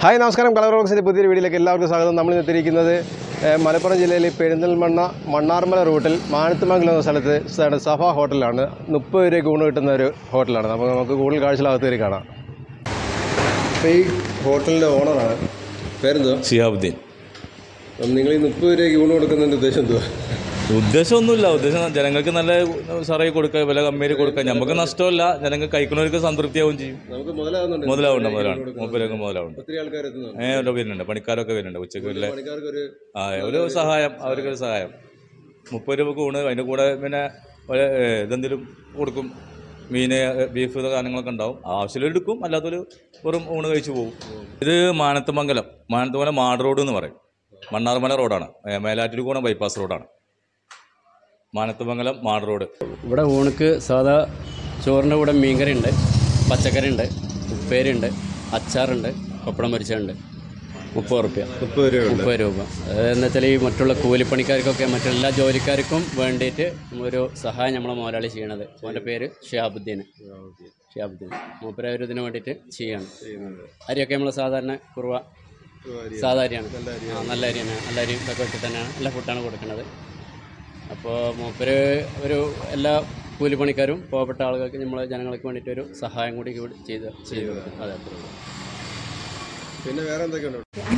Hi നമസ്കാരം colour ബോക്സിൻ്റെ പുതിയൊരു വീഡിയോയിലേക്ക് എല്ലാവർക്കും സ്വാഗതം നമ്മൾ എത്തിയിരിക്കുന്നത് ഏഹ്, മലപ്പുറം ജില്ലയിലെ പെരിന്തൽമണ്ണ മണ്ണാർമല റൂട്ടിൽ മാനത്തുമംഗലം എന്ന സ്ഥലത്ത് സ്ഥ- സഫ ഹോട്ടലാണ് മുപ്പത് രൂപയ്ക്ക് ഊണ് കിട്ടുന്ന ഒരു ഹോട്ടലാണ് അപ്പോൾ നമുക്ക് കൂടുതൽ കാഴ്ചകളകത്ത് കയറി കാണാം അപ്പോൾ ഈ ഹോട്ടലിൻ്റെ ഓണറാണ് പേരെന്തോ ഷിഹാബുദ്ദീൻ നിങ്ങൾ ഈ മുപ്പത് രൂപയ്ക്ക് ഊണ് കൊടുക്കുന്നതിൻ്റെ ഉദ്ദേശം എന്തുവാ ഉദ്ദേശമൊന്നുമില്ല ഉദ്ദേശം ജനങ്ങൾക്ക് നല്ല സാറായി കൊടുക്കുക വില കമ്മിയിൽ കൊടുക്കുക നമുക്ക് നഷ്ടമല്ല ജനങ്ങൾക്ക് കഴിക്കുന്നവർക്ക് സംതൃപ്തിയാവും ചെയ്യും നമുക്ക് മുതലാകുന്നുണ്ട് മുതലാവുണ്ട് മുതലാണ് മൂപ്പരൊക്കെ മുതലാവുണ്ട് ഒത്തിരി ആൾക്കാർ എത്തുന്നുണ്ട് ഏ ഒരു വരുന്നുണ്ട് പണിക്കാരൊക്കെ വരുന്നുണ്ട് ഉച്ചയ്ക്ക് വലിയ പണിക്കാർക്ക് ഒരു ആ ഒരു സഹായം അവർക്കൊരു സഹായം മുപ്പത് രൂപക്ക് ഊണ് അതിൻ്റെ കൂടെ പിന്നെ ഒരു, ഏ, ഇതെന്തെങ്കിലും കൊടുക്കും മീന് ബീഫ് സാധനങ്ങളൊക്കെ ഉണ്ടാവും ആവശ്യമുള്ള എടുക്കും അല്ലാത്തൊരു വെറും ഊണ് കഴിച്ചു പോകും ഇത് മാനത്തുമംഗലം മാനത്തുമംഗലം മാട് റോഡ് എന്ന് പറയും മണ്ണാർമല റോഡാണ് ഏ, മേലാറ്റൂർക്കോണം ബൈപ്പാസ് റോഡാണ് മാനത്തുമംഗലം മാട് റോഡ് ഇവിടെ ഊണക്ക് സാധാ ചോറിൻ്റെ കൂടെ മീൻകറി ഉണ്ട് പച്ചക്കറി ഉണ്ട് ഉപ്പേരിയുണ്ട് അച്ചാറുണ്ട് പപ്പടം പൊരിച്ചുണ്ട് മുപ്പത് റുപ്യ മുപ്പത് രൂപ മുപ്പത് രൂപ എന്ന് വെച്ചാൽ ഈ മറ്റുള്ള കൂലിപ്പണിക്കാർക്കൊക്കെ മറ്റെല്ലാ ജോലിക്കാർക്കും വേണ്ടിയിട്ട് ഒരു സഹായം നമ്മളെ മുതലാളി ചെയ്യണത് അവൻ്റെ പേര് ഷിയാബുദ്ദീൻ ഷിയാബുദ്ദീൻ മൂപ്പര ഒരു ഇതിന് വേണ്ടിയിട്ട് ചെയ്യാണ് അരിയൊക്കെ നമ്മൾ സാധാരണ കുറവ സാധാ അരിയാണ് ആ നല്ല അരിയാണ് നല്ല അരി ഇതൊക്കെ വെച്ച് തന്നെയാണ് നല്ല ഫുഡാണ് കൊടുക്കുന്നത് അപ്പോൾ മൂപ്പര് ഒരു എല്ലാ കൂലിപ്പണിക്കാരും പാവപ്പെട്ട ആളുകൾക്ക് നമ്മളെ ജനങ്ങൾക്ക് വേണ്ടിയിട്ട് ഒരു സഹായം കൂടി ഇവിടെ ചെയ്ത് ചെയ്തു കൊടുക്കും. അതെ അത്രേ ഉള്ളൂ പിന്നെ വേറെ എന്തൊക്കെയുണ്ട്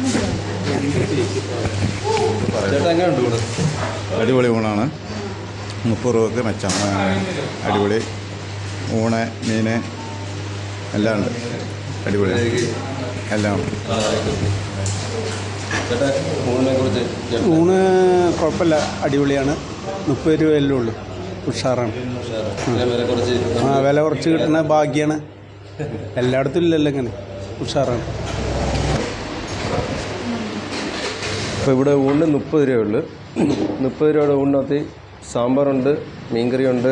അടിപൊളി ഊണാണ് മുപ്പത് രൂപക്ക് മെച്ചമാണ് അടിപൊളി ഊണ് മീൻ എല്ലാം ഉണ്ട് അടിപൊളി എല്ലാം ഉണ്ട് ഊണ് കുഴപ്പമില്ല അടിപൊളിയാണ് മുപ്പത് രൂപയല്ലേ ഉള്ളൂ ഉഷാറാണ് ആ വില കുറച്ച് കിട്ടുന്ന ഭാഗ്യമാണ് എല്ലായിടത്തും ഇല്ലല്ലോ ഇങ്ങനെ ഉഷാറാണ് അപ്പോൾ ഇവിടെ ഊണിന് മുപ്പത് രൂപയുള്ളൂ മുപ്പത് രൂപയുടെ ഊണിനകത്ത് സാമ്പാറുണ്ട് മീൻകറിയുണ്ട്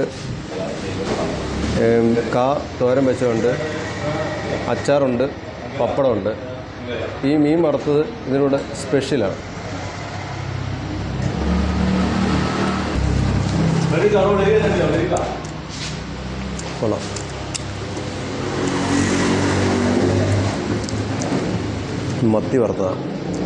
ഏം, കാ തോരൻ വെച്ചതുണ്ട് അച്ചാറുണ്ട് പപ്പടമുണ്ട് ഈ മീൻ വറുത്തത് ഇതിലൂടെ സ്പെഷ്യലാണ് കൊള്ളാം മത്തി വറുത്തതാണ്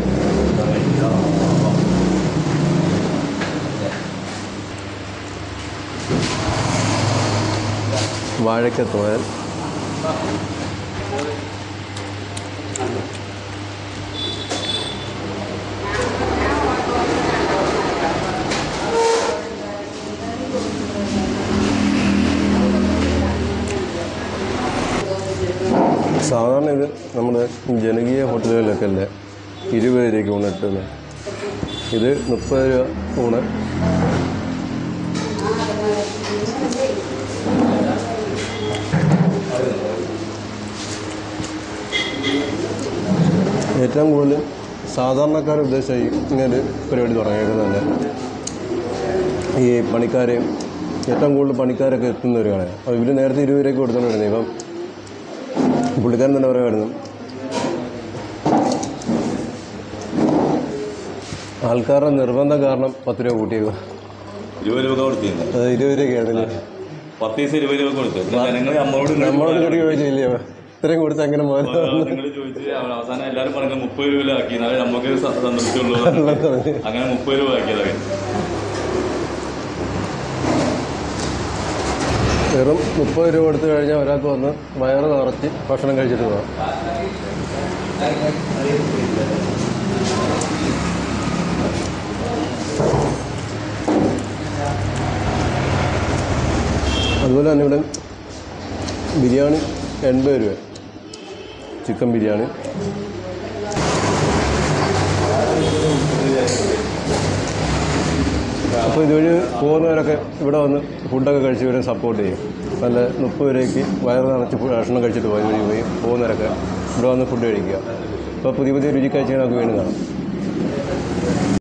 വാഴക്ക തോരൻ സാധാരണ ഇത് നമ്മുടെ ജനകീയ ഹോട്ടലുകളിലൊക്കെ അല്ലേ ഇരുപത് രൂപയ്ക്ക് ഊണ് കിട്ടുന്നത് ഇത് മുപ്പത് രൂപ ഊണ് ഏറ്റവും കൂടുതൽ സാധാരണക്കാരെ ഉദ്ദേശിച്ച ഈ ഇങ്ങനെ പരിപാടി തുടങ്ങിയേക്കുന്നത് തന്നെ ഈ പണിക്കാരെയും ഏറ്റവും കൂടുതൽ പണിക്കാരൊക്കെ എത്തുന്ന ഒരു കടയാണ് അപ്പോൾ ഇവർ നേരത്തെ ഇരുപത് രൂപയ്ക്ക് കൊടുത്തോണ്ടിരുന്നത് ഇപ്പം പുള്ളിക്കാരൻ തന്നെ പറയുമായിരുന്നു ആൾക്കാരുടെ നിർബന്ധം കാരണം പത്ത് രൂപ കൂട്ടിയേക്കുക ഇരുപത് രൂപ കൊടുത്തിരുന്നത് അത് ഇരുപത് രൂപയ്ക്കായിരുന്നില്ല പത്ത് ദിവസം ഇരുപത് രൂപ കൊടുത്തു പിന്നെ ജനങ്ങൾ നമ്മളോട് നമ്മളോട് കടി ചോദിച്ചില്ലേ ഇത്രയും കൊടുത്ത് അങ്ങനെ മുതൽ നിങ്ങൾ ചോദിച്ച് അവസാനം എല്ലാവരും പറഞ്ഞത് മുപ്പത് രൂപ ആക്കി എന്നാലേ നമുക്ക് സന്തോഷമുള്ളൂ അങ്ങനെ മുപ്പത് രൂപ ആക്കിയതൊക്കെ വെറും മുപ്പത് രൂപ കൊടുത്തു കഴിഞ്ഞാൽ ഒരാൾക്ക് വന്ന് വയറ് നിറച്ച് ഭക്ഷണം കഴിച്ചിട്ട് പോകാം അതുപോലെ തന്നെ ഇവിടെ ബിരിയാണി എൺപത് രൂപ ചിക്കൻ ബിരിയാണി അപ്പോൾ ഇതുവഴി പോകുന്നവരൊക്കെ ഇവിടെ വന്ന് ഫുഡൊക്കെ കഴിച്ച് ഇവരെ സപ്പോർട്ട് ചെയ്യും നല്ല മുപ്പത് രൂപയ്ക്ക് വയറ് നിറച്ച് ഫു- ഭക്ഷണം കഴിച്ചിട്ട് പോയി വഴി പോയി പോകുന്നവരൊക്കെ ഇവിടെ വന്ന് ഫുഡ് കഴിക്കുക അപ്പോൾ പുതിയ പുതിയ രുചി കാഴ്ചകളൊക്കെ വീണ്ടും കാണാം